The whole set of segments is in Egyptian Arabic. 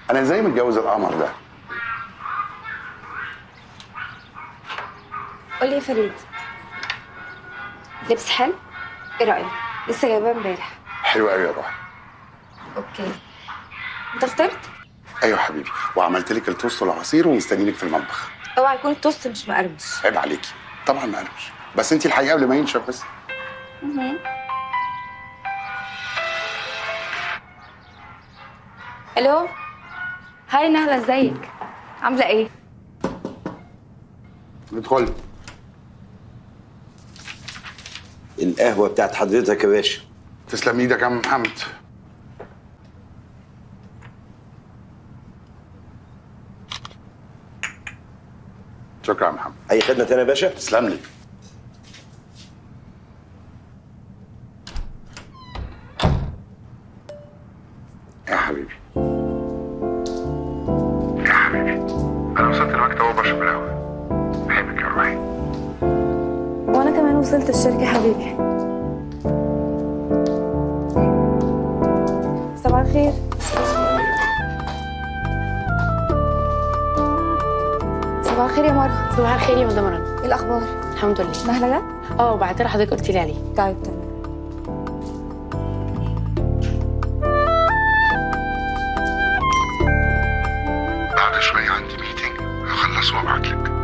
انا ازاي متجوز القمر ده قولي يا فريد لبس حلو ايه رايك لسه جايباه امبارح حلو قوي يا روح اوكي انت فطرت ايوه حبيبي وعملت لك التوست والعصير ومستنيلك في المطبخ اوعى يكون التوست مش مقرمش عيب عليكي طبعا ما قلبش بس انت الحقيقه قبل ما ينشف بس الو هاي نهله ازيك عامله ايه ادخلي القهوة بتاعت حضرتك يا باشا تسلم ايدك يا عم محمد شكرا يا محمد أي خدمة تانية يا باشا؟ تسلم لي يا حبيبي يا حبيبي انا وصلت المكتب وبشرب القهوه بحبك يا روحي وانا كمان وصلت الشركه حبيبي صباح الخير صباح الخير يا مروه صباح الخير يا مدام رنا ايه الاخبار الحمد لله نهله جت اه وبعت لها حضرتك قلت لي عليه طيب تمام بعد شويه عندي ميتنج هخلص وابعت لك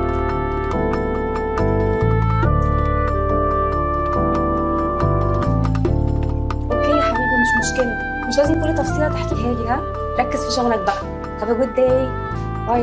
اوكي يا حبيبي مش مشكله مش لازم كل تفصيله تحكيها لي ها ركز في شغلك بقى have a good day باي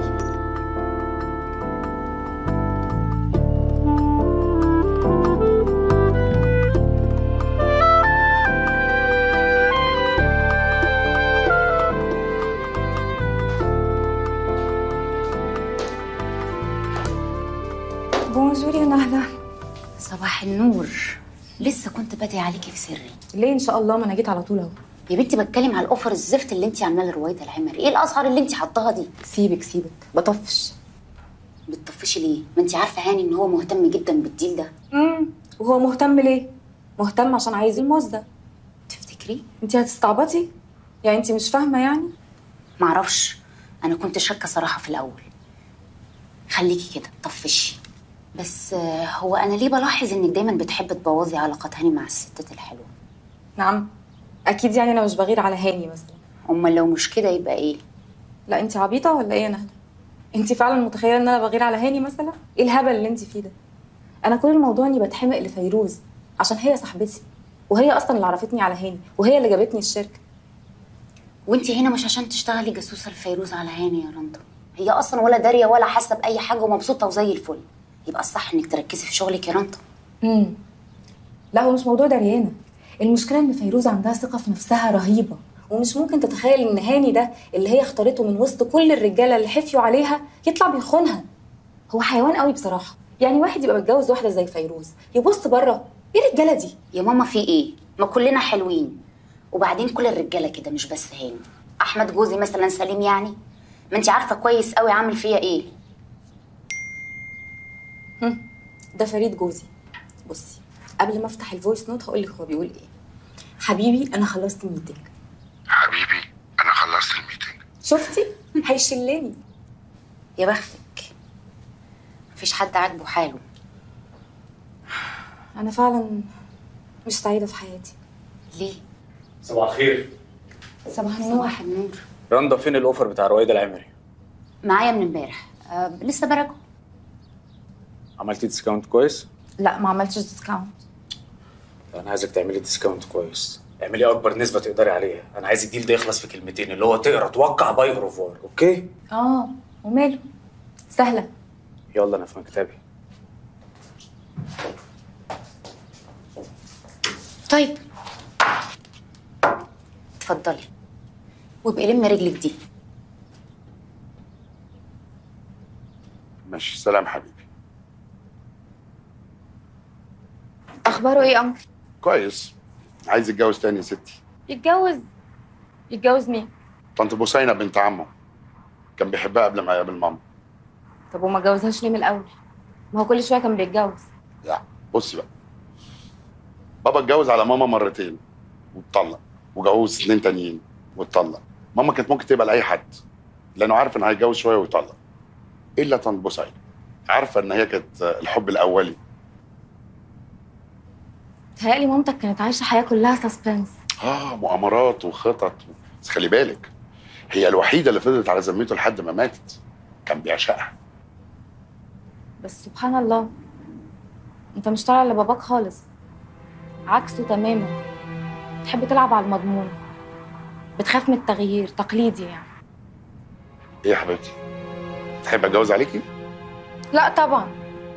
بونجور يا نهله صباح النور لسه كنت بادئ عليكي في سري ليه ان شاء الله ما انا جيت على طول اهو يا بنتي بتكلم على الاوفر الزفت اللي انت عاملاه لروايه العمري ايه الاسعار اللي انت حطاها دي سيبك سيبك بطفش بتطفشي ليه ما انت عارفه هاني ان هو مهتم جدا بالديل ده امم وهو مهتم ليه مهتم عشان عايز الموز ده تفتكري انت هتستعبطي يعني انت مش فاهمه يعني معرفش انا كنت شاكه صراحه في الاول خليكي كده طفشي بس آه، هو انا ليه بلاحظ انك دايما بتحبي تبوظي علاقات هاني مع الستات الحلوه نعم اكيد يعني انا مش بغير على هاني مثلا امال لو مش كده يبقى ايه لا انت عبيطه ولا ايه يا نهله انت فعلا متخيله ان انا بغير على هاني مثلا ايه الهبل اللي انت فيه ده انا كل الموضوع اني بتحمق لفيروز عشان هي صاحبتي وهي اصلا اللي عرفتني على هاني وهي اللي جابتني الشركه وانت هنا مش عشان تشتغلي جاسوسه لفيروز على هاني يا رندا هي اصلا ولا داريه ولا حاسه باي حاجه ومبسوطه وزي الفل يبقى الصح انك تركزي في شغلك يا رندا امم لا هو مش موضوع دريانه المشكله ان فيروز عندها ثقه في نفسها رهيبه ومش ممكن تتخيل ان هاني ده اللي هي اختارته من وسط كل الرجاله اللي حفيوا عليها يطلع بيخونها هو حيوان قوي بصراحه يعني واحد يبقى متجوز واحده زي فيروز يبص بره ايه الرجاله دي يا ماما في ايه ما كلنا حلوين وبعدين كل الرجاله كده مش بس هاني احمد جوزي مثلا سليم يعني ما انت عارفه كويس قوي عامل فيا ايه ده فريد جوزي بصي قبل ما افتح الفويس نوت هقول لك هو بيقول ايه حبيبي انا خلصت الميتنج حبيبي انا خلصت الميتنج شفتي هيشلني يا بختك مفيش حد عاجبه حاله انا فعلا مش سعيده في حياتي ليه صباح الخير صباح النور صباح النور رندا فين الاوفر بتاع رويد العمري معايا من امبارح أه لسه براجعه عملتي ديسكاونت كويس لا ما عملتش ديسكاونت انا عايزك تعملي ديسكاونت كويس اعملي اكبر نسبه تقدري عليها انا عايز الديل ده يخلص في كلمتين اللي هو تقرا توقع باي اوفر اوكي اه وماله سهله يلا انا في مكتبي طيب اتفضلي وابقي لمي رجلك دي ماشي سلام حبيبي اخباره ايه يا قمر كويس عايز يتجوز تاني يا ستي يتجوز يتجوز مين طنط بوسينة بنت عمه كان بيحبها قبل ما يقابل ماما طب وما اتجوزهاش ليه من الاول ما هو كل شويه كان بيتجوز لا بصي بقى بابا اتجوز على ماما مرتين واتطلق وجوز اتنين تانيين واتطلق ماما كانت ممكن تقبل اي حد لانه عارف انه هيتجوز شويه ويطلق الا طنط بوسعيد عارفه ان هي كانت الحب الاولي تهيألي مامتك كانت عايشه حياه كلها سسبنس اه مؤامرات وخطط بس خلي بالك هي الوحيده اللي فضلت على ذمته لحد ما ماتت كان بيعشقها بس سبحان الله انت مش طالع لباباك خالص عكسه تماما بتحب تلعب على المضمون بتخاف من التغيير تقليدي يعني ايه يا حبيبتي تحب اتجوز عليكي لا طبعا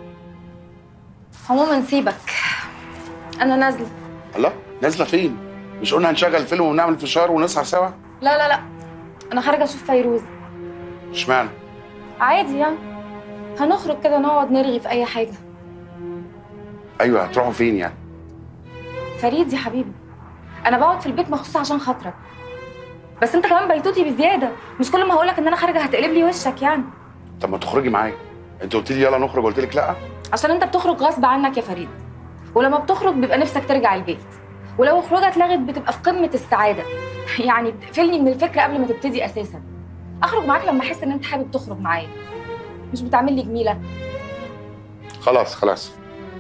عموما سيبك انا نازله الله نازله فين مش قلنا هنشغل فيلم ونعمل فشار ونسهر سوا لا لا لا انا خارجه اشوف فيروز اشمعنى عادي يعني هنخرج كده نقعد نرغي في اي حاجه ايوه هتروحوا فين يعني فريد يا حبيبي انا بقعد في البيت مخصوص عشان خاطرك بس انت كمان بيتوتي بزياده مش كل ما هقولك ان انا خارجه هتقلب لي وشك يعني طب ما تخرجي معايا انت قلت لي يلا نخرج قلت لك لا عشان انت بتخرج غصب عنك يا فريد ولما بتخرج بيبقى نفسك ترجع البيت ولو خروجه اتلغت بتبقى في قمه السعاده يعني بتقفلني من الفكره قبل ما تبتدي اساسا اخرج معاك لما احس ان انت حابب تخرج معايا مش بتعمل لي جميله خلاص خلاص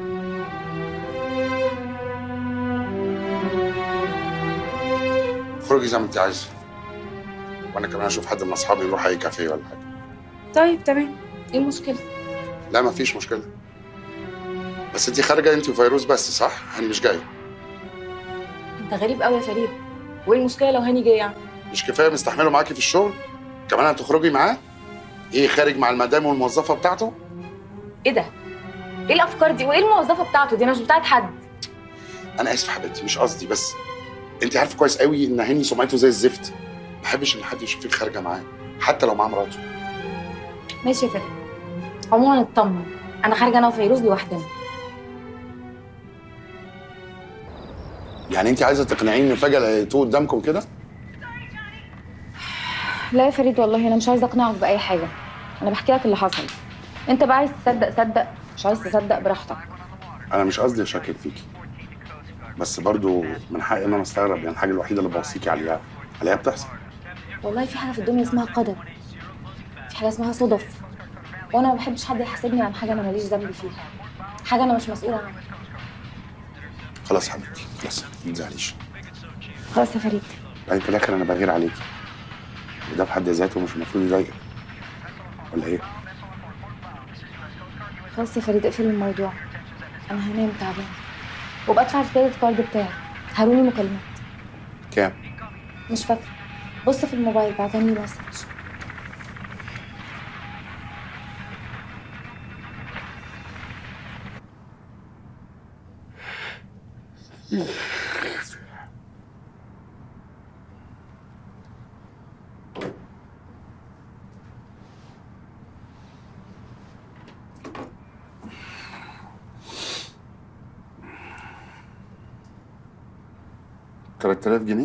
خرجي زي ما انت عايزه وانا كمان اشوف حد من اصحابي نروح اي كافيه ولا حاجه طيب تمام ايه المشكله لا ما فيش مشكله بس انت خارجه انت وفيروز بس صح انا مش جاي انت غريب قوي يا فريد وايه المشكله لو هاني جه يعني مش كفايه مستحمله معاكي في الشغل كمان هتخرجي معاه ايه خارج مع المدام والموظفه بتاعته ايه ده ايه الافكار دي وايه الموظفه بتاعته دي انا مش بتاعت حد انا اسف حبيبتي مش قصدي بس انت عارفه كويس قوي ان هاني سمعته زي الزفت ما بحبش ان حد يشوفك خارجه معاه حتى لو معاه مراته ماشي يا فريد عموما اطمن انا خارجه انا وفيروز لوحدنا يعني انت عايزه تقنعيني ان فجاه لقيتوه قدامكم كده لا يا فريد والله انا مش عايزه اقنعك باي حاجه انا بحكي لك اللي حصل انت بقى عايز تصدق صدق مش عايز تصدق براحتك انا مش قصدي اشكك فيكي بس برضو من حقي ان انا استغرب يعني الحاجه الوحيده اللي بوصيكي عليها عليها بتحصل والله في حاجه في الدنيا اسمها قدر في حاجه اسمها صدف وانا ما بحبش حد يحاسبني عن حاجه انا ماليش ذنب فيها حاجه انا مش مسؤوله عنها خلاص يا حبيبتي خلاص ما تزعليش خلاص يا فريد بعدين في الاخر انا بغير عليكي وده بحد ذاته مش المفروض يضايقك ولا ايه؟ خلاص يا فريد اقفل الموضوع انا هنام تعبان وابقى ادفع الكريدت كارد بتاعي هاروني مكالمات كام؟ مش فاكره بص في الموبايل بعتني مسج تلات آلاف جنيه؟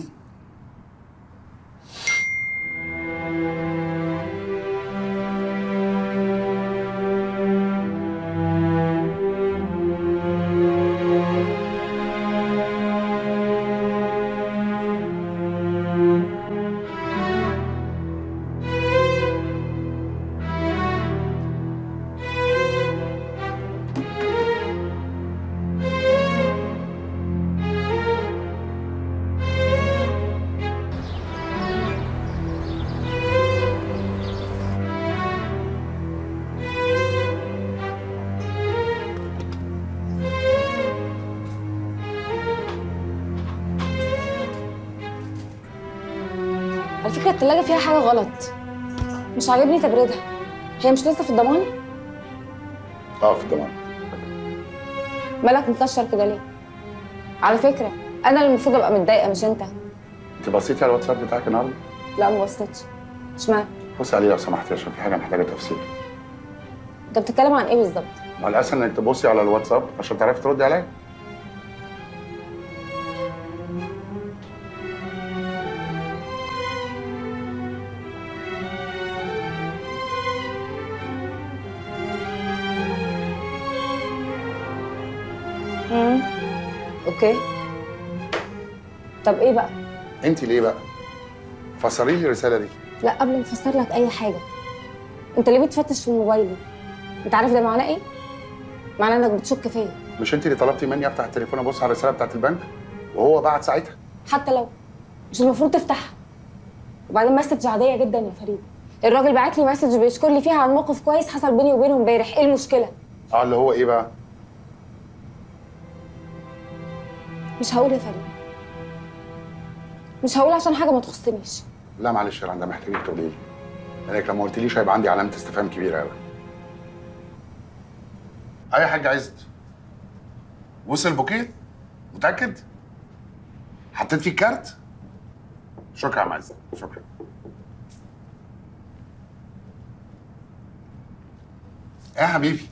على فكره التلاجة فيها حاجه غلط مش عاجبني تبريدها هي مش لسه في الضمان اه في الضمان مالك مكشر كده ليه على فكره انا اللي المفروض ابقى متضايقه مش انت انت بصيتي على الواتساب بتاعك النهارده؟ لا ما بصيتش اشمعنى بصي عليه لو سمحتي عشان في حاجه محتاجه تفسير انت بتتكلم عن ايه بالظبط ما الاسهل انك تبصي على الواتساب عشان تعرفي تردي عليا امم اوكي طب ايه بقى انت ليه بقى؟ فسري لي الرساله دي لا قبل ما افسر لك اي حاجه انت ليه بتفتش في موبايلي انت عارف ده معناه ايه معناه انك بتشك فيا مش انت اللي طلبتي مني افتح التليفون ابص على الرساله بتاعت البنك وهو بعت ساعتها حتى لو مش المفروض تفتحها وبعدين مسج عاديه جدا يا فريد الراجل بعت لي مسج بيشكر لي فيها عن موقف كويس حصل بيني وبينه امبارح ايه المشكله اه اللي هو ايه بقى مش هقول يا فريد مش هقول عشان حاجه ما تخصنيش لا معلش يا رندا محتاجك تقولي لي لانك لو ما قلتليش هيبقى عندي علامه استفهام كبيره قوي اي حاجه عزت وصل البوكيه متاكد حطيت فيه الكارت شكرا يا عم عزت شكرا ايه يا حبيبي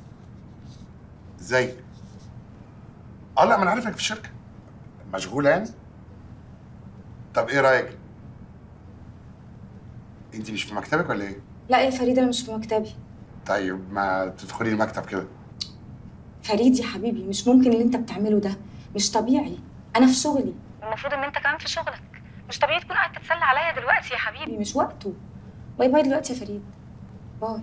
ازيك اه لا ما انا عارفك في الشركه مشغوله يعني طب ايه رايك انت مش في مكتبك ولا ايه لا يا فريد انا مش في مكتبي طيب ما تدخلي المكتب كده فريد يا حبيبي مش ممكن اللي انت بتعمله ده مش طبيعي انا في شغلي المفروض ان انت كمان في شغلك مش طبيعي تكون قاعد تتسلى عليا دلوقتي يا حبيبي مش وقته باي باي دلوقتي يا فريد باي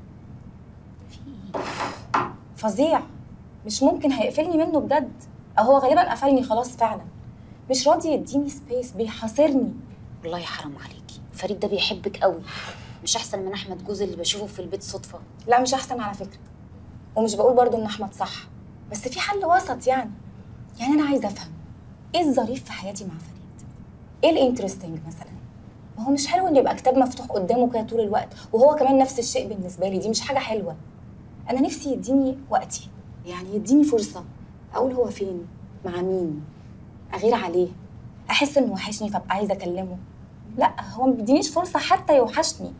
فظيع مش ممكن هيقفلني منه بجد او هو غالبا قفلني خلاص فعلا مش راضي يديني سبيس بيحاصرني والله حرام عليكي فريد ده بيحبك قوي مش احسن من احمد جوزي اللي بشوفه في البيت صدفه لا مش احسن على فكره ومش بقول برضو ان احمد صح بس في حل وسط يعني يعني انا عايزه افهم ايه الظريف في حياتي مع فريد ايه الانترستنج مثلا ما هو مش حلو ان يبقى كتاب مفتوح قدامه كده طول الوقت وهو كمان نفس الشيء بالنسبه لي دي مش حاجه حلوه انا نفسي يديني وقتي يعني يديني فرصه اقول هو فين مع مين اغير عليه احس انه وحشني فابقى عايزه اكلمه لا هو ما بيدينيش فرصه حتى يوحشني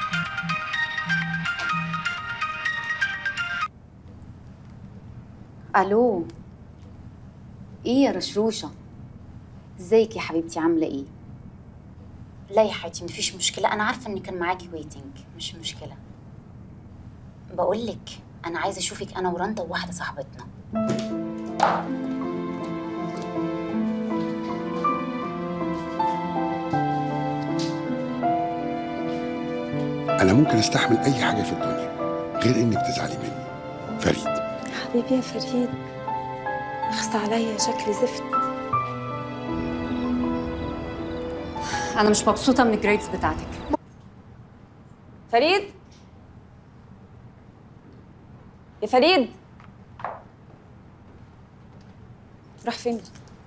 الو ايه يا رشروشه ازيك يا حبيبتي عامله ايه لا يا حبيبتي مفيش مشكله انا عارفه ان كان معاكي ويتنج مش مشكله بقول لك انا عايزه اشوفك انا ورندا وواحده صاحبتنا انا ممكن استحمل اي حاجه في الدنيا غير انك تزعلي مني فريد حبيبي يا فريد اخص عليا شكلي زفت انا مش مبسوطه من الجريدز بتاعتك فريد يا فريد راح فين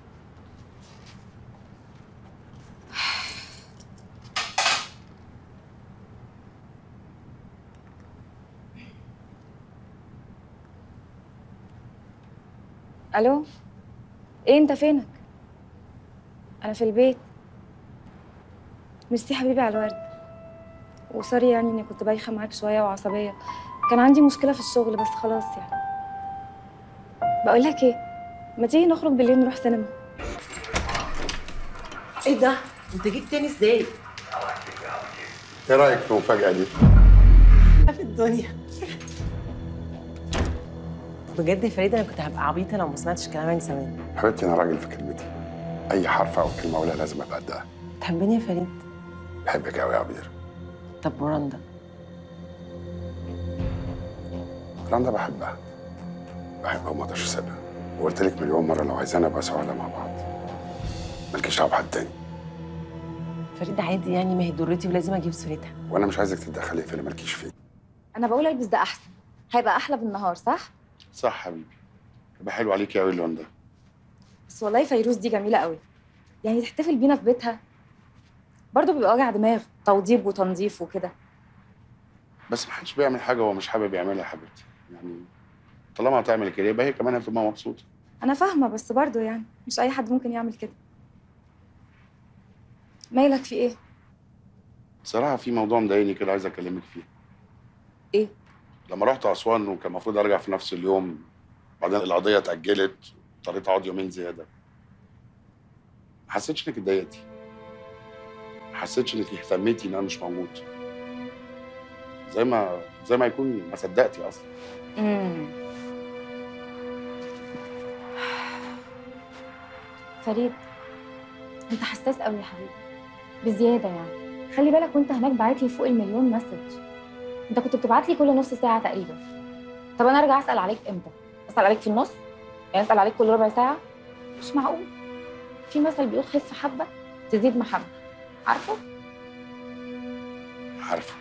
الو ايه انت فينك انا في البيت ميرسي حبيبي على الورد وسوري يعني اني كنت بايخه معاك شويه وعصبيه كان عندي مشكله في الشغل بس خلاص يعني بقول لك ايه ما تيجي نخرج بالليل نروح سينما ايه ده؟ انت جيت تاني ازاي؟ ايه رايك في المفاجاه دي في الدنيا بجد يا فريده انا كنت هبقى عبيطه لو ما سمعتش كلامك زمان حبيبتي انا راجل في كلمتي اي حرف او كلمه اقولها لازم ابقى قدها تحبني يا فريد بحبك قوي يا عبير طب ورندا رندا بحبها بحبها وما اقدرش اسيبها وقلت لك مليون مره لو عايزانا نبقى سعداء مع بعض مالكيش دعوه بحد تاني فريد عادي يعني ما هي ضرتي ولازم اجيب سيرتها وانا مش عايزك تتدخلي في اللي مالكيش فيه انا بقول البس ده احسن هيبقى احلى بالنهار صح صح حبيبي يبقى حلو عليكي قوي اللون ده بس والله فيروز دي جميله قوي يعني تحتفل بينا في بيتها برضه بيبقى وجع دماغ توضيب وتنظيف وكده بس ما حدش بيعمل حاجه هو مش حابب يعملها يا حبيبتي يعني طالما هتعمل كده يبقى هي كمان هتبقى مبسوطه انا فاهمه بس برضه يعني مش اي حد ممكن يعمل كده مالك في ايه بصراحه في موضوع مضايقني كده عايز اكلمك فيه ايه لما رحت اسوان وكان المفروض ارجع في نفس اليوم بعدين القضيه اتاجلت اضطريت اقعد يومين زياده ما حسيتش انك اتضايقتي ما حسيتش انك اهتميتي ان انا مش موجود زي ما زي ما يكون ما صدقتي اصلا امم فريد انت حساس قوي يا حبيبي بزياده يعني خلي بالك وانت هناك بعت لي فوق المليون مسج انت كنت بتبعت لي كل نص ساعه تقريبا طب انا ارجع اسال عليك امتى اسال عليك في النص يعني اسال عليك كل ربع ساعه مش معقول في مثل بيقول خف حبه تزيد محبه عارفه عارفه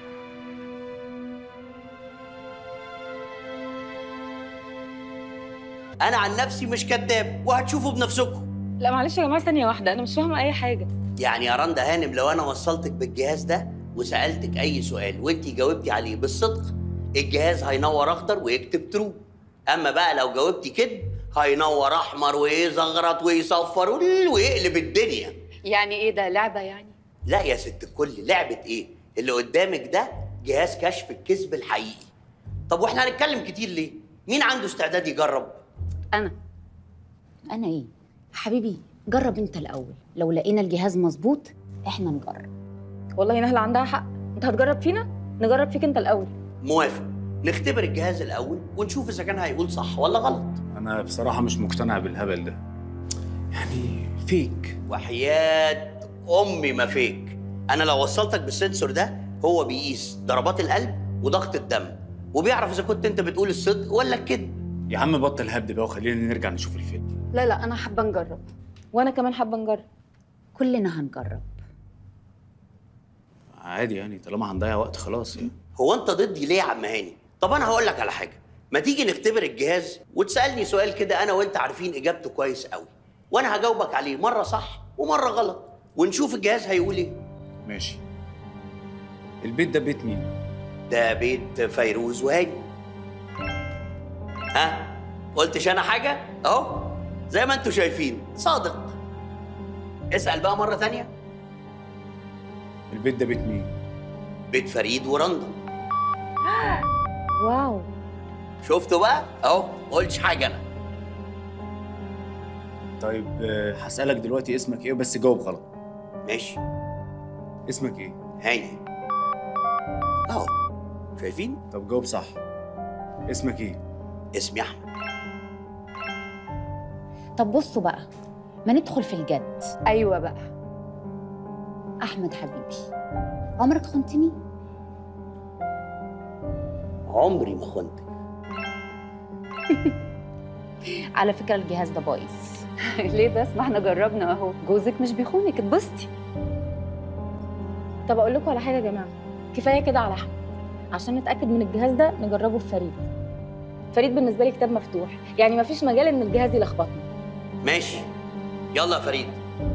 انا عن نفسي مش كذاب وهتشوفوا بنفسكم لا معلش يا جماعه ثانيه واحده انا مش فاهمه اي حاجه يعني يا رندا هانم لو انا وصلتك بالجهاز ده وسالتك اي سؤال وانت جاوبتي عليه بالصدق الجهاز هينور اخضر ويكتب ترو اما بقى لو جاوبتي كده هينور احمر ويزغرط ويصفر ويقلب الدنيا يعني ايه ده لعبه يعني لا يا ست الكل لعبه ايه اللي قدامك ده جهاز كشف الكذب الحقيقي طب واحنا هنتكلم كتير ليه مين عنده استعداد يجرب انا انا ايه حبيبي جرب انت الاول لو لقينا الجهاز مظبوط احنا نجرب والله نهله عندها حق انت هتجرب فينا نجرب فيك انت الاول موافق نختبر الجهاز الاول ونشوف اذا كان هيقول صح ولا غلط انا بصراحه مش مقتنع بالهبل ده يعني فيك وحياة امي ما فيك انا لو وصلتك بالسنسور ده هو بيقيس ضربات القلب وضغط الدم وبيعرف اذا كنت انت بتقول الصدق ولا الكذب يا عم بطل هبد بقى وخلينا نرجع نشوف الفيلم لا لا انا حابه نجرب وانا كمان حابه نجرب كلنا هنجرب عادي يعني طالما هنضيع وقت خلاص يعني هو انت ضدي ليه يا عم هاني طب انا هقول لك على حاجه ما تيجي نختبر الجهاز وتسالني سؤال كده انا وانت عارفين اجابته كويس قوي وانا هجاوبك عليه مره صح ومره غلط ونشوف الجهاز هيقول ايه ماشي البيت ده بيت مين ده بيت فيروز وهاني ها قلتش انا حاجه اهو زي ما انتوا شايفين صادق اسال بقى مره تانية البيت ده بيت مين بيت فريد ورندا واو شفتوا بقى اهو ما قلتش حاجه انا طيب آه، هسألك دلوقتي اسمك ايه بس جاوب غلط ماشي اسمك ايه هاني اهو شايفين طب جاوب صح اسمك ايه اسمي احمد طب بصوا بقى ما ندخل في الجد ايوه بقى احمد حبيبي عمرك خنتني عمري ما خنتك على فكره الجهاز ده بايظ ليه بس ما احنا جربنا اهو جوزك مش بيخونك اتبسطي طب اقول لكم على حاجه يا جماعه كفايه كده على احمد عشان نتاكد من الجهاز ده نجربه في فريد فريد بالنسبه لي كتاب مفتوح يعني مفيش مجال ان الجهاز يلخبطنا ماشي يلا يا فريد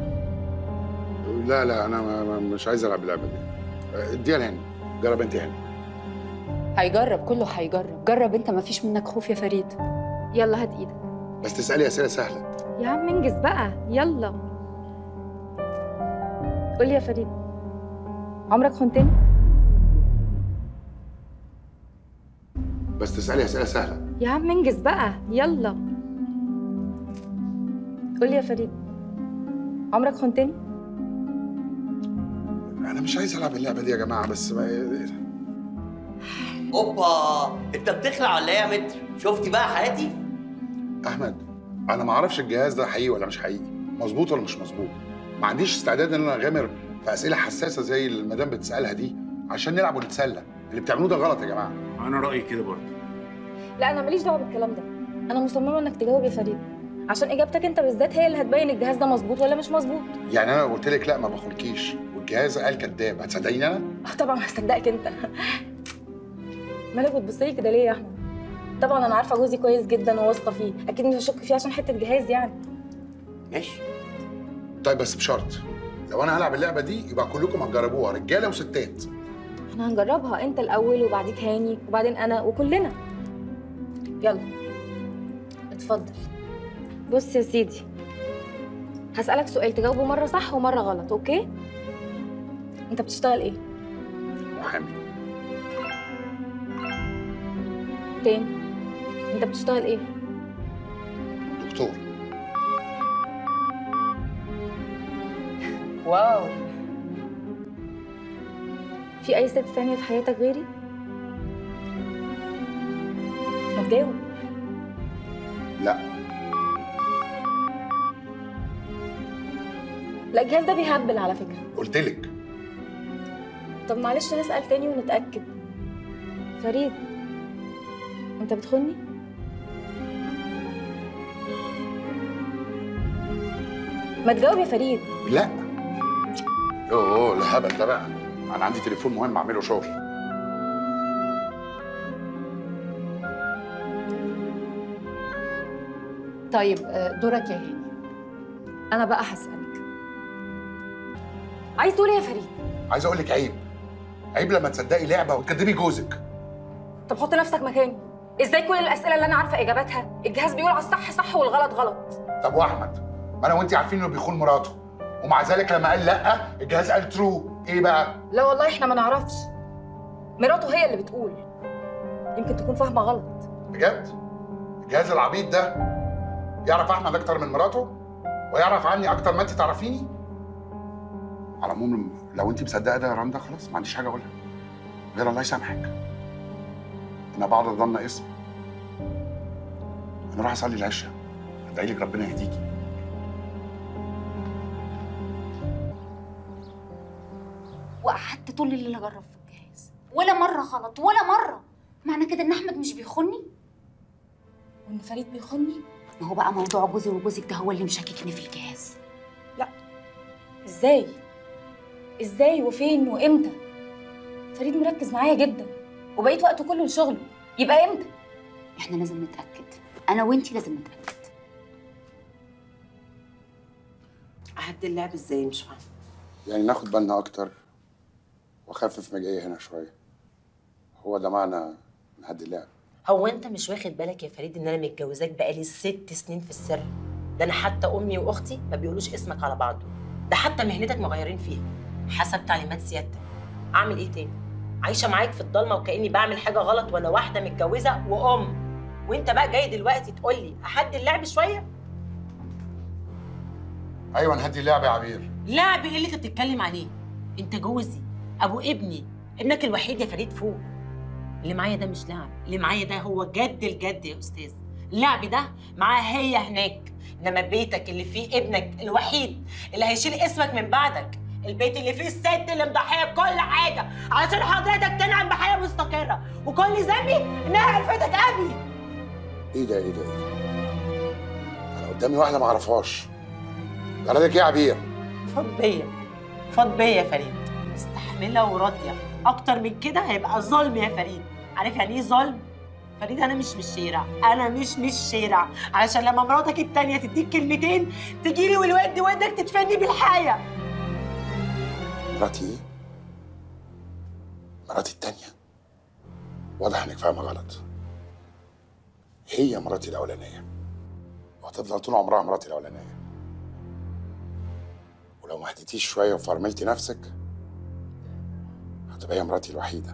لا لا انا ما- ما- مش عايز العب اللعبه دي آه، اديها لهاني جرب انت هاني هيجرب كله هيجرب جرب انت ما فيش منك خوف يا فريد يلا هات ايدك بس تسالي اسئله سهله يا عم انجز بقى يلا قولي يا فريد عمرك خنتني بس تسالي اسئله سهله يا عم انجز بقى يلا قولي يا فريد عمرك خنتني انا مش عايز العب اللعبه دي يا جماعه بس ما... اوبا انت بتخلع ولا ايه يا متر شفتي بقى حياتي احمد انا ما اعرفش الجهاز ده حقيقي ولا مش حقيقي مظبوط ولا مش مظبوط ما عنديش استعداد ان انا اغامر في اسئله حساسه زي اللي المدام بتسالها دي عشان نلعب ونتسلى اللي بتعملوه ده غلط يا جماعه انا رايي كده برضه لا انا ماليش دعوه بالكلام ده انا مصممه انك تجاوب يا فريد عشان اجابتك انت بالذات هي اللي هتبين الجهاز ده مظبوط ولا مش مظبوط يعني انا لو قلت لك لا ما بخونكيش والجهاز قال كذاب هتصدقيني انا اه طبعا هصدقك انت مالك بتبصلي كده ليه يا احمد طبعا انا عارفه جوزي كويس جدا وواثقه فيه اكيد مش هشك فيه عشان حته جهاز يعني ماشي طيب بس بشرط لو انا هلعب اللعبه دي يبقى كلكم هتجربوها رجاله وستات احنا هنجربها انت الاول وبعديك هاني وبعدين انا وكلنا يلا اتفضل بص يا سيدي هسألك سؤال تجاوبه مرة صح ومرة غلط اوكي انت بتشتغل ايه محامي تاني انت بتشتغل ايه دكتور واو في اي ست ثانية في حياتك غيري ما تجاوب لا لا الجهاز ده بيهبل على فكرة قلت لك طب معلش نسال تاني ونتاكد فريد انت بتخوني ما تجاوب يا فريد لا اوه الهبل ده بقى انا عندي تليفون مهم اعمله شغل طيب آه، دورك يا هاني انا بقى هسالك عايز تقول ايه يا فريد عايز اقول لك عيب عيب لما تصدقي لعبه وتكدبي جوزك طب حط نفسك مكاني ازاي كل الاسئله اللي انا عارفه اجاباتها الجهاز بيقول على الصح صح والغلط غلط طب واحمد ما انا وانت عارفين انه بيخون مراته ومع ذلك لما قال لا الجهاز قال ترو ايه بقى لا والله احنا ما نعرفش مراته هي اللي بتقول يمكن تكون فاهمه غلط بجد الجهاز العبيط ده يعرف احمد اكتر من مراته ويعرف عني اكتر ما انت تعرفيني على العموم لو انت مصدقه ده يا رندا خلاص ما عنديش حاجه اقولها غير الله يسامحك انا بعد ظن اسم انا راح اصلي العشاء ادعي لك ربنا يهديكي وقعدت طول الليل اجرب في الجهاز ولا مره غلط ولا مره معنى كده ان احمد مش بيخوني وان فريد بيخوني ما هو بقى موضوع جوزي وجوزك ده هو اللي مشككني في الجهاز ازاي ازاي وفين وامتى فريد مركز معايا جدا وبقيت وقته كله لشغله يبقى امتى احنا لازم نتاكد انا وانتي لازم نتاكد اهدي اللعب ازاي مش فاهمه يعني ناخد بالنا اكتر واخفف مجاية هنا شويه هو ده معنى نهدي اللعب هو انت مش واخد بالك يا فريد ان انا متجوزاك بقالي ست سنين في السر ده انا حتى امي واختي ما بيقولوش اسمك على بعضه ده حتى مهنتك مغيرين فيها حسب تعليمات سيادتك اعمل ايه تاني عايشه معاك في الضلمه وكاني بعمل حاجه غلط وانا واحده متجوزه وام وانت بقى جاي دلوقتي تقول لي اهدي اللعب شويه ايوه نهدي اللعب يا عبير لعب ايه اللي انت بتتكلم عليه انت جوزي ابو ابني ابنك الوحيد يا فريد فوق اللي معايا ده مش لعب اللي معايا ده هو جد الجد يا استاذ اللعب ده معاه هي هناك انما بيتك اللي فيه ابنك الوحيد اللي هيشيل اسمك من بعدك البيت اللي فيه الست اللي مضحيه بكل حاجه علشان حضرتك تنعم بحياه مستقره وكل ذنبي انها عرفتك قبلي ايه ده ايه ده ايه ده انا قدامي واحده ما اعرفهاش جرالك ايه يا عبير فاض بيا فاض بيا يا فريد مستحمله وراضيه اكتر من كده هيبقى ظلم يا فريد عارف يعني ايه ظلم فريد انا مش من الشارع انا مش من الشارع علشان لما مراتك التانية تديك كلمتين تجيلي والود ودك تدفني بالحياه مراتي ايه مراتي التانية واضح انك فاهمه غلط هي مراتي الاولانيه وهتفضل طول عمرها مراتي الاولانيه ولو ما هديتيش شويه وفرملتي نفسك هتبقى هي مراتي الوحيده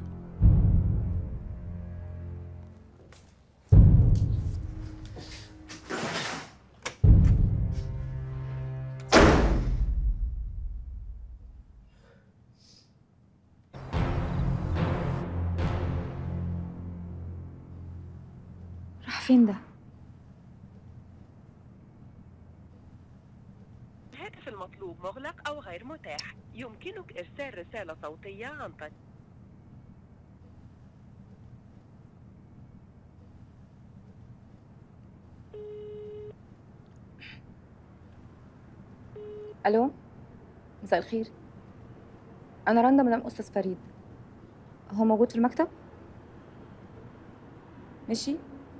راح فين ده الهاتف المطلوب مغلق أو غير متاح يمكنك إرسال رسالة صوتية عن طريق الو مساء الخير انا رندا مدام استاذ فريد هو موجود في المكتب مشي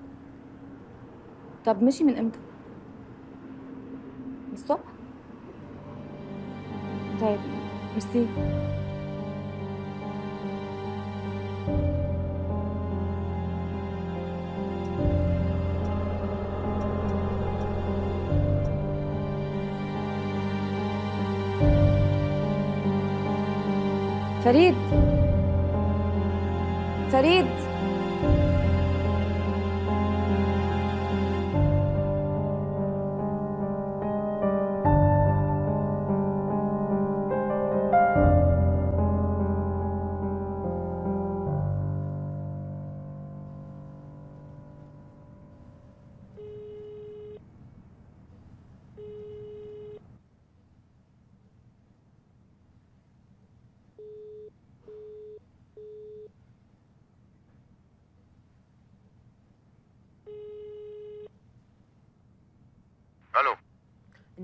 طب مشي من امتى من الصبح طيب ميرسي فريد فريد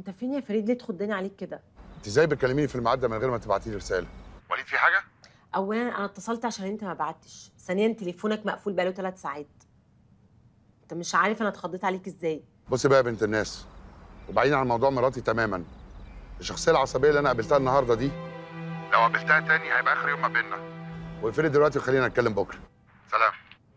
انت فين يا فريد ليه تخضني عليك كده انت ازاي بتكلميني في الميعاد ده من غير ما تبعتي لي رساله وليد في حاجه اولا انا اتصلت عشان انت ما بعتش ثانيا تليفونك مقفول بقاله ثلاث ساعات انت مش عارف انا اتخضيت عليك ازاي بصي بقى يا بنت الناس وبعيدا عن موضوع مراتي تماما الشخصيه العصبيه اللي انا قابلتها النهارده دي لو قابلتها تاني هيبقى اخر يوم ما بيننا واقفلي دلوقتي وخلينا نتكلم بكره سلام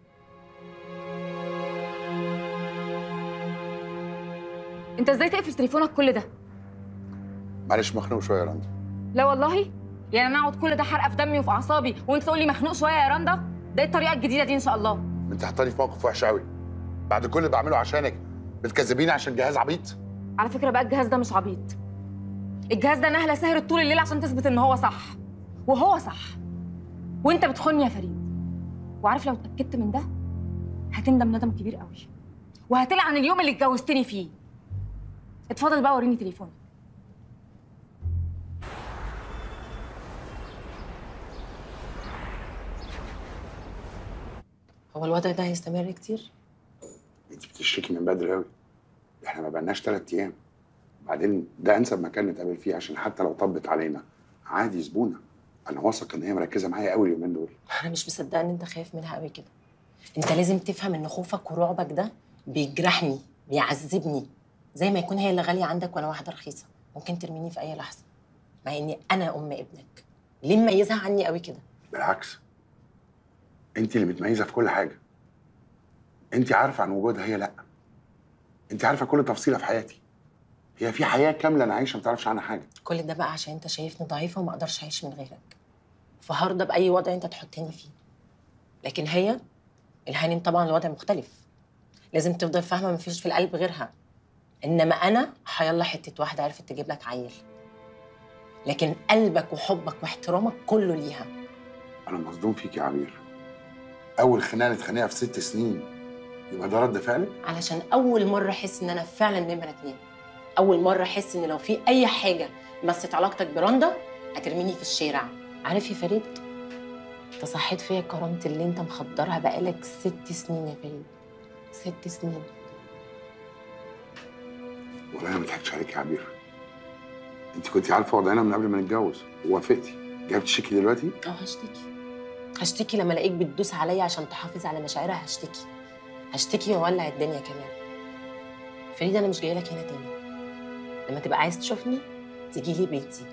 انت ازاي تقفل تليفونك كل ده معلش مخنوق شويه يا رندا لا والله يعني انا اقعد كل ده حرقه في دمي وفي اعصابي وانت تقول لي مخنوق شويه يا رندا ده إيه الطريقه الجديده دي ان شاء الله انت حطاني في موقف وحش قوي بعد كل اللي بعمله عشانك بتكذبيني عشان جهاز عبيط على فكره بقى الجهاز ده مش عبيط الجهاز ده نهله سهرت طول الليل عشان تثبت ان هو صح وهو صح وانت بتخوني يا فريد وعارف لو اتاكدت من ده هتندم ندم كبير قوي وهتلعن اليوم اللي اتجوزتني فيه اتفضل بقى وريني تليفونك هو الوضع ده هيستمر كتير انت بتشتكي من بدري قوي احنا ما بقالناش ثلاث ايام بعدين ده انسب مكان نتقابل فيه عشان حتى لو طبت علينا عادي زبونه انا واثق ان هي مركزه معايا قوي اليومين دول انا مش مصدقه ان انت خايف منها قوي كده انت لازم تفهم ان خوفك ورعبك ده بيجرحني بيعذبني زي ما يكون هي اللي غاليه عندك وانا واحده رخيصه ممكن ترميني في اي لحظه مع اني انا ام ابنك ليه مميزها عني قوي كده بالعكس انت اللي متميزه في كل حاجه انت عارفه عن وجودها هي لا انت عارفه كل تفصيله في حياتي هي في حياه كامله انا عايشه ما تعرفش عنها حاجه كل ده بقى عشان انت شايفني ضعيفه وما اقدرش اعيش من غيرك فهرضى باي وضع انت تحطني فيه لكن هي الهانم طبعا الوضع مختلف لازم تفضل فاهمه مفيش في القلب غيرها انما انا حيلا حته واحده عرفت تجيب لك عيل لكن قلبك وحبك واحترامك كله ليها انا مصدوم فيك يا عبير اول خناقه نتخانقها في ست سنين يبقى ده رد فعلك علشان اول مره احس ان انا فعلا نمره اتنين اول مره احس ان لو في اي حاجه مست علاقتك برندا هترميني في الشارع عارف يا فريد انت صحيت فيا كرامه اللي انت مخدرها بقالك ست سنين يا فريد ست سنين والله انا ما ضحكتش عليك يا عبير انت كنت عارفه وضعنا من قبل ما نتجوز ووافقتي جايه بتشتكي دلوقتي اه هشتكي هشتكي لما الاقيك بتدوس عليا عشان تحافظ على مشاعرها هشتكي هشتكي واولع الدنيا كمان فريد انا مش جايه لك هنا تاني لما تبقى عايز تشوفني تيجي لي بيتي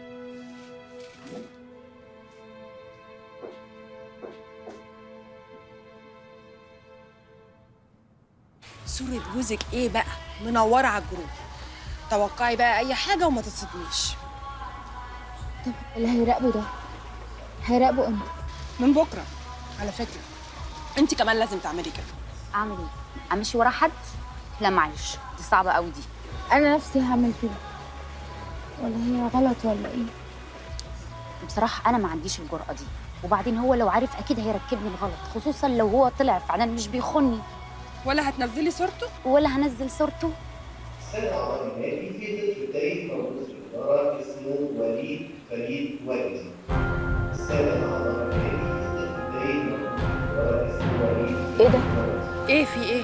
صورة جوزك ايه بقى؟ منورة على الجروب توقعي بقى أي حاجة وما تتصدميش طب اللي هيراقبه ده هيراقبه امتى؟ من بكرة على فكرة انت كمان لازم تعملي كده اعمل ايه امشي ورا حد لا معلش دي صعبه قوي دي انا نفسي هعمل كده ولا هي غلط ولا ايه؟ بصراحه انا ما عنديش الجرأه دي وبعدين هو لو عارف اكيد هيركبني الغلط خصوصا لو هو طلع فعلا مش بيخوني ولا هتنزلي صورته ولا هنزل صورته سنة النادي في بداية موجود في الإدارة اسمه وليد فريد وجدي. السابع أعضاء النادي في بداية موجود في الإدارة اسمه وليد ايه ده؟ ايه في ايه؟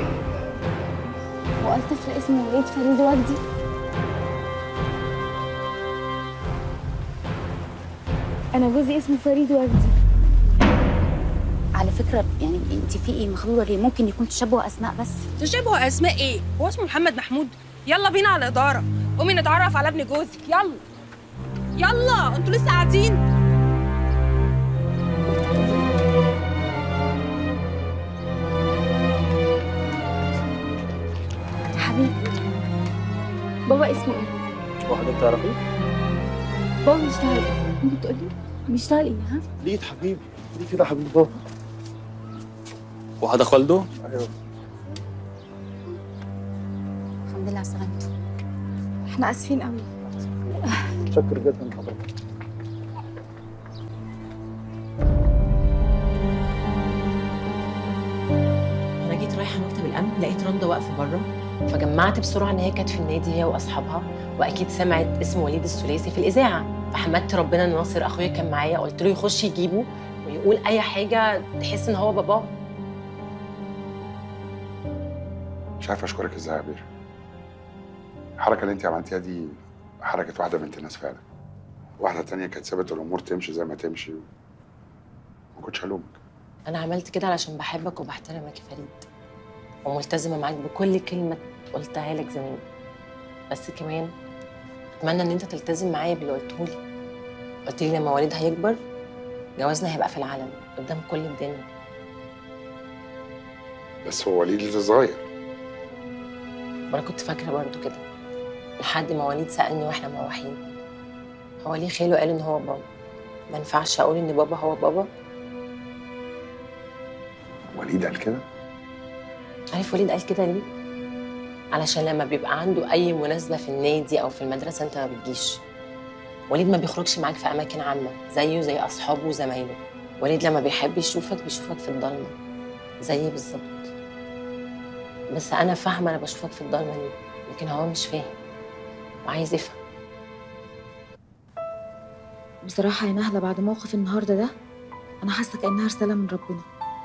هو الطفل اسمه وليد فريد وجدي انا جوزي اسمه فريد وجدي على فكره يعني انت في ايه مخضوضه ليه ممكن يكون تشابه اسماء بس تشابه أسماء ايه؟ هو اسمه محمد محمود؟ يلا بينا على الإدارة قومي نتعرف على ابن جوزك يلا يلا انتوا لسه قاعدين حبيبي بابا اسمه ايه؟ وحضرتك تعرفيه؟ بابا بيشتغل ايه؟ انت بتقولي بيشتغل ايه ها؟ ليد حبيبي ليه كده حبيبي بابا وهذا خالده؟ ايوه الحمد لله على سلامته احنا اسفين قوي متشكر جدا لحضرتك انا جيت رايحه مكتب الامن لقيت رندا واقفه بره فجمعت بسرعه ان هي كانت في النادي هي واصحابها واكيد سمعت اسم وليد الثلاثي في الاذاعه فحمدت ربنا ان ناصر اخويا كان معايا قلت له يخش يجيبه ويقول اي حاجه تحس ان هو باباه مش عارف اشكرك ازاي يا عبير الحركه اللي انت عملتيها دي حركه واحده بنت الناس فعلا واحده تانية كانت سابت الامور تمشي زي ما تمشي ما كنتش هلومك انا عملت كده علشان بحبك وبحترمك يا فريد وملتزمه معاك بكل كلمه قلتها لك زمان بس كمان اتمنى ان انت تلتزم معايا باللي قلته لي قلت لي لما وليد هيكبر جوازنا هيبقى في العلن قدام كل الدنيا بس هو وليد لسه صغير وانا كنت فاكره برضو كده لحد ما وليد سالني واحنا مروحين هو ليه خاله قال ان هو بابا ما ينفعش اقول ان بابا هو بابا وليد قال كده عارف وليد قال كده ليه علشان لما بيبقى عنده اي مناسبه في النادي او في المدرسه انت ما بتجيش وليد ما بيخرجش معاك في اماكن عامه زيه زي اصحابه وزمايله وليد لما بيحب يشوفك بيشوفك في الضلمه زيي بالظبط بس انا فاهمه انا بشوفك في الضلمه ليه لكن هو مش فاهم وعايز يفهم بصراحة يا نهلة بعد موقف النهاردة ده أنا حاسة كأنها رسالة من ربنا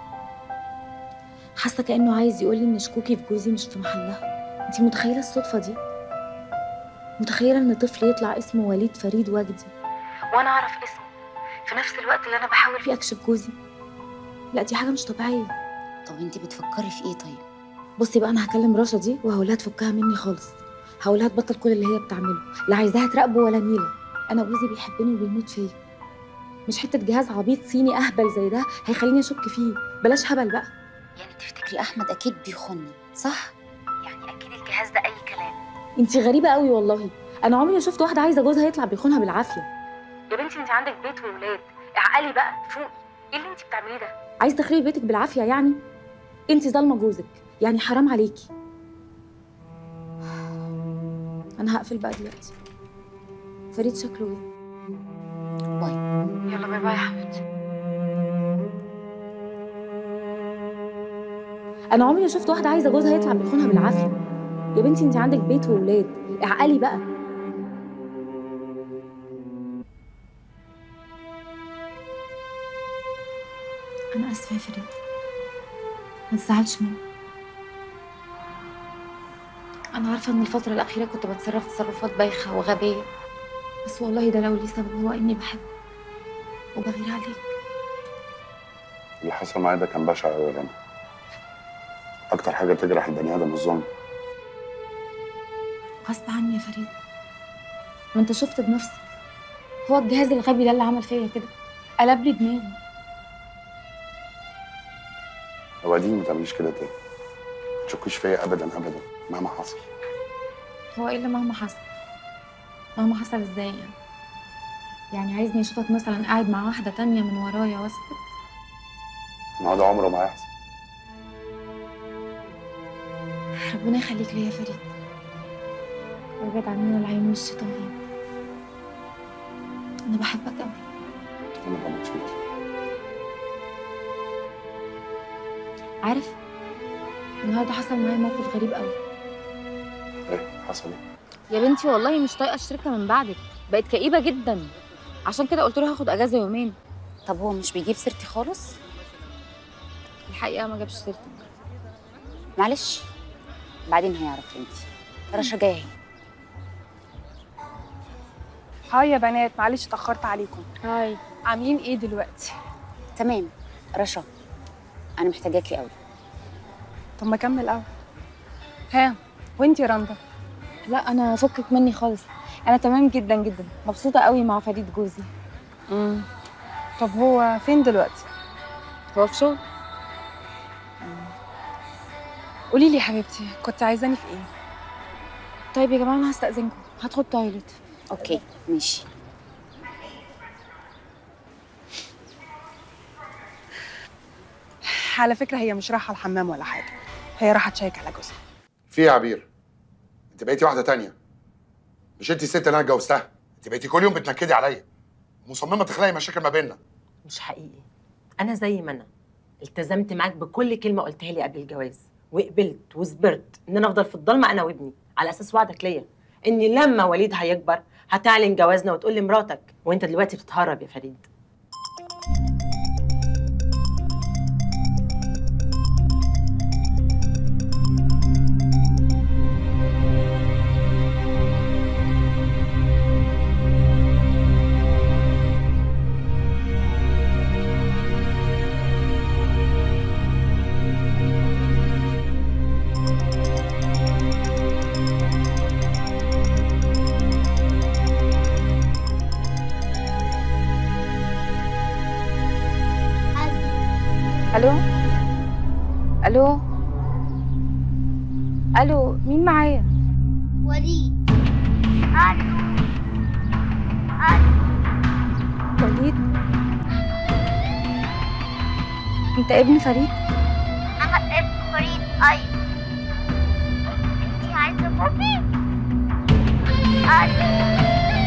حاسة كأنه عايز يقولي إن شكوكي في جوزي مش في محلها أنتي متخيلة الصدفة دي؟ متخيلة إن طفل يطلع اسمه وليد فريد وجدي وأنا أعرف اسمه في نفس الوقت اللي أنا بحاول فيه أكشف جوزي لا دي حاجة مش طبيعية طب انت بتفكري في ايه طيب بصي بقى أنا هكلم رشا دي وهقولها تفكها مني خالص هقولها تبطل كل اللي هي بتعمله لا عايزاها تراقبه ولا نيلة أنا جوزي بيحبني وبيموت فيا مش حتة جهاز عبيط صيني أهبل زي ده هيخليني أشك فيه بلاش هبل بقى يعني تفتكري احمد اكيد بيخوني صح يعني اكيد الجهاز ده اي كلام انتي غريبة قوي والله أنا عمري ما شفت واحدة عايزة جوزها يطلع بيخونها بالعافية يا بنتي انت عندك بيت وولاد اعقلي بقى فوقي ايه اللي انت بتعمليه ده عايز تخربي بيتك بالعافية يعني انت ظالمة جوزك يعني حرام عليكي انا هقفل بقى دلوقتي فريد شكله ايه باي يلا باي باي يا حبيبتي انا عمري ما شفت واحده عايزه جوزها يطلع بيخونها بالعافيه يا بنتي انت عندك بيت وولاد اعقلي بقى انا اسفه يا فريد ما تزعلش مني انا عارفه ان الفتره الاخيره كنت بتصرف تصرفات بايخه وغبيه بس والله ده لو ليه سبب هو اني بحبك وبغير عليك اللي حصل معايا ده كان بشع قوي يا رنا اكتر حاجه تجرح البني ادم الظلم غصب عني يا فريد ما انت شفت بنفسك هو الجهاز الغبي ده اللي عمل فيا كده قلب لي دماغي وبعدين ما تعمليش كده تاني ما تشكيش فيا ابدا ابدا مهما حصل هو ايه اللي مهما حصل مهما حصل ازاي يعني يعني عايزني اشوفك مثلا قاعد مع واحده تانية من ورايا واسكت ما هو ده عمره ما هيحصل ربنا يخليك ليا يا فريد ويبعد عننا العين والشيطان انا بحبك قوي انا بموت فيك عارف النهارده حصل معايا موقف غريب قوي ايه حصل ايه يا بنتي والله مش طايقه الشركه من بعدك بقت كئيبه جدا عشان كده قلت له هاخد اجازه يومين طب هو مش بيجيب سيرتي خالص الحقيقه ما جابش سيرتك معلش بعدين هيعرف انت رشا جايه اهي هاي يا بنات معلش اتأخرت عليكم هاي عاملين ايه دلوقتي تمام رشا انا محتاجاكي قوي طب ما كمل قوي ها وانتي يا رندا لا انا فكك مني خالص انا تمام جدا جدا مبسوطه قوي مع فريد جوزي امم طب هو فين دلوقتي هو في شغل قولي لي يا حبيبتي كنت عايزاني في ايه طيب يا جماعه انا هستاذنكم هدخل تويلت اوكي ماشي على فكره هي مش رايحه الحمام ولا حاجه هي رايحه تشيك على جوزها في إيه يا عبير انت بقيتي واحده تانية مش انت الست اللي انا اتجوزتها انت بقيتي كل يوم بتنكدي عليا مصممه تخلقي مشاكل ما بيننا مش حقيقي انا زي ما انا التزمت معاك بكل كلمه قلتها لي قبل الجواز وقبلت وصبرت ان انا افضل في الضلمه انا وابني على اساس وعدك ليا اني لما وليد هيكبر هتعلن جوازنا وتقول لي مراتك وانت دلوقتي بتتهرب يا فريد الو الو الو مين معايا وليد الو وليد انت ابن فريد انا ابن فريد ايوه انتي عايزه بوبي الو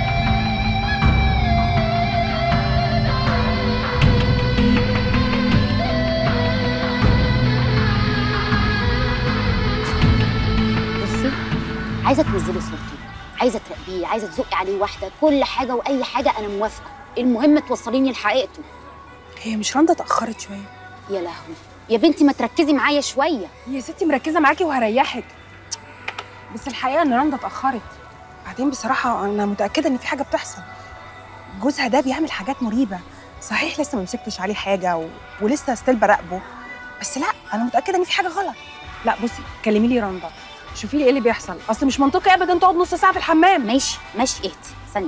بصي عايزه تنزلي صورتي عايزه تراقبيه عايزه تزقي عليه واحده كل حاجه واي حاجه انا موافقه المهم توصليني لحقيقته هي مش رندا اتاخرت شويه يا لهوي يا بنتي ما تركزي معايا شويه يا ستي مركزه معاكي وهريحك بس الحقيقه ان رندا اتاخرت بعدين بصراحه انا متاكده ان في حاجه بتحصل جوزها ده بيعمل حاجات مريبه صحيح لسه ما مسكتش عليه حاجه و... ولسه ستيل براقبه بس لا انا متاكده ان في حاجه غلط لا بصي كلمي لي رندا شوفي لي ايه اللي بيحصل اصل مش منطقي ابدا تقعد نص ساعه في الحمام ماشي ماشي اهدي ثانيه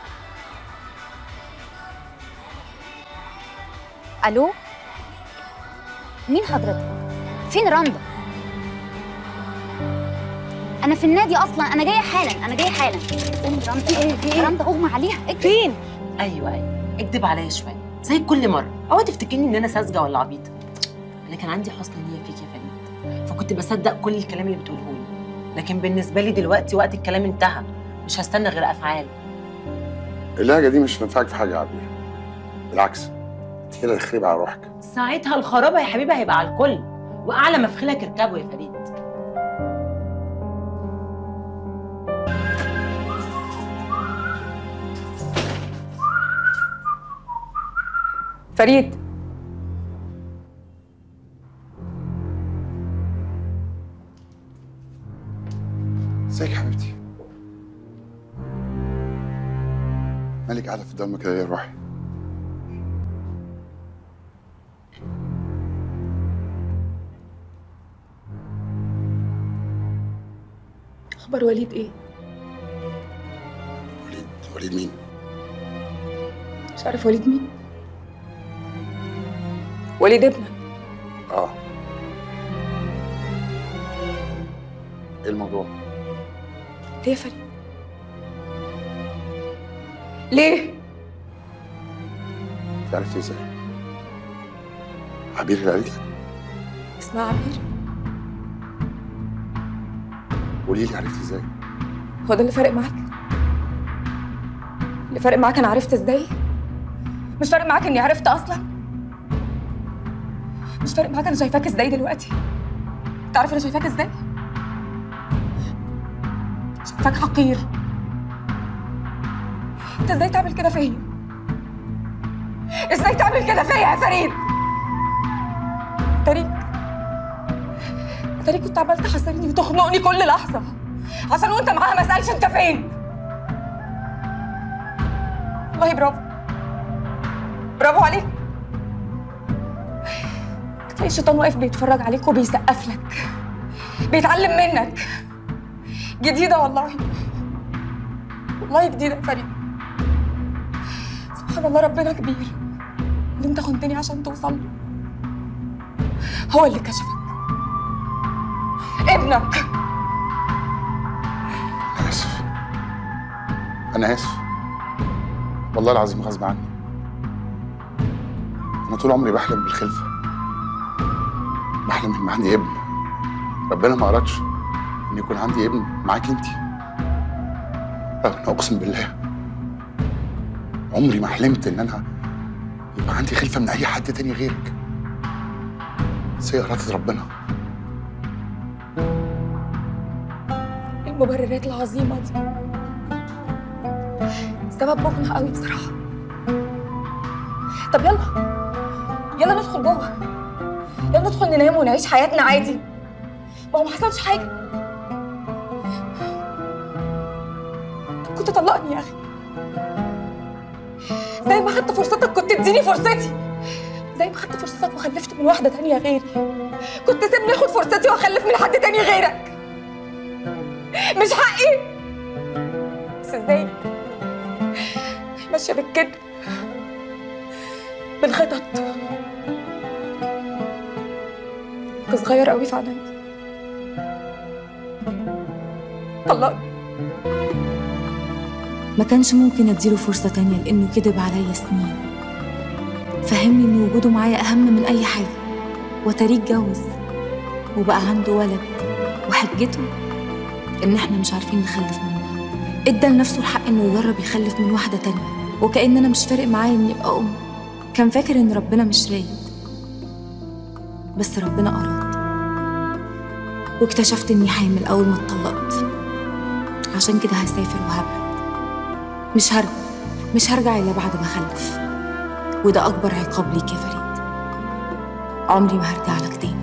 الو مين حضرتك فين رندا انا في النادي اصلا انا جايه حالا انا جايه حالا قومي رندا في ايه في ايه رندا اغمى عليها فين ايوه ايوه اكدب عليا شويه زي كل مره اوعى تفتكرني ان انا ساذجه ولا عبيطه انا كان عندي حسن نيه فيك يا فريد فكنت بصدق كل الكلام اللي بتقوله لي لكن بالنسبه لي دلوقتي وقت الكلام انتهى مش هستنى غير افعال اللهجه دي مش هتنفعك في حاجه يا عبير بالعكس انت كده تخرب على روحك ساعتها الخرابه يا حبيبي هيبقى على الكل واعلى ما في خيلك اركبه يا فريد فريد ازيك يا حبيبتي مالك قاعده في الضلمه كده يا روحي اخبار وليد ايه وليد مين مش عارف وليد مين وليد ابنك اه ايه الموضوع ليه يا فريد ليه انت عرفتي ازاي عبير اللي قالت لك اسمها عبير قولي لي عرفتي ازاي هو ده اللي فارق معاك اللي فارق معاك انا عرفت ازاي مش فارق معاك اني عرفت اصلا مش فارق معاك انا شايفاك ازاي دلوقتي انت عارف انا شايفاك ازاي شايفاك حقير انت ازاي تعمل كده فيا ازاي تعمل كده فيا يا فريد طريق طريق كنت عمال تحسرني وتخنقني كل لحظه عشان وانت معاها ما اسالش انت فين والله برافو برافو عليك تلاقي الشيطان واقف بيتفرج عليك وبيسقف لك بيتعلم منك جديدة والله والله جديدة يا فريد سبحان الله ربنا كبير اللي انت خنتني عشان توصل له هو اللي كشفك ابنك انا اسف انا اسف والله العظيم غصب عني انا طول عمري بحلم بالخلفه بحلم ان عندي ابن ربنا ما ارادش ان يكون عندي ابن معاك انت انا اقسم بالله عمري ما حلمت ان انا يبقى عندي خلفه من اي حد تاني غيرك بس هي اراده ربنا المبررات العظيمة دي سبب مقنع قوي بصراحة طب يلا يلا ندخل جوه يلا ندخل ننام ونعيش حياتنا عادي ما هو ما حصلش حاجة طب كنت طلقني يا أخي زي ما خدت فرصتك كنت اديني فرصتي زي ما خدت فرصتك وخلفت من واحدة تانية غيري كنت سيبني اخد فرصتي واخلف من حد تاني غيرك مش حقي بس ازاي ماشيه بالكذب بالخطط انت صغير قوي في عينيا طلقني ما كانش ممكن اديله فرصة تانية لأنه كذب عليا سنين فهمني إن وجوده معايا أهم من أي حاجة وتاريه اتجوز وبقى عنده ولد وحجته إن إحنا مش عارفين نخلف من بعض إدى لنفسه الحق إنه يجرب يخلف من واحدة تانية وكأن أنا مش فارق معايا إني أبقى أم كان فاكر إن ربنا مش رايد بس ربنا أراد واكتشفت إني حامل أول ما اتطلقت عشان كده هسافر وهبعد مش هرجع مش هرجع إلا بعد ما أخلف وده أكبر عقاب ليك يا فريد عمري ما هرجع لك تاني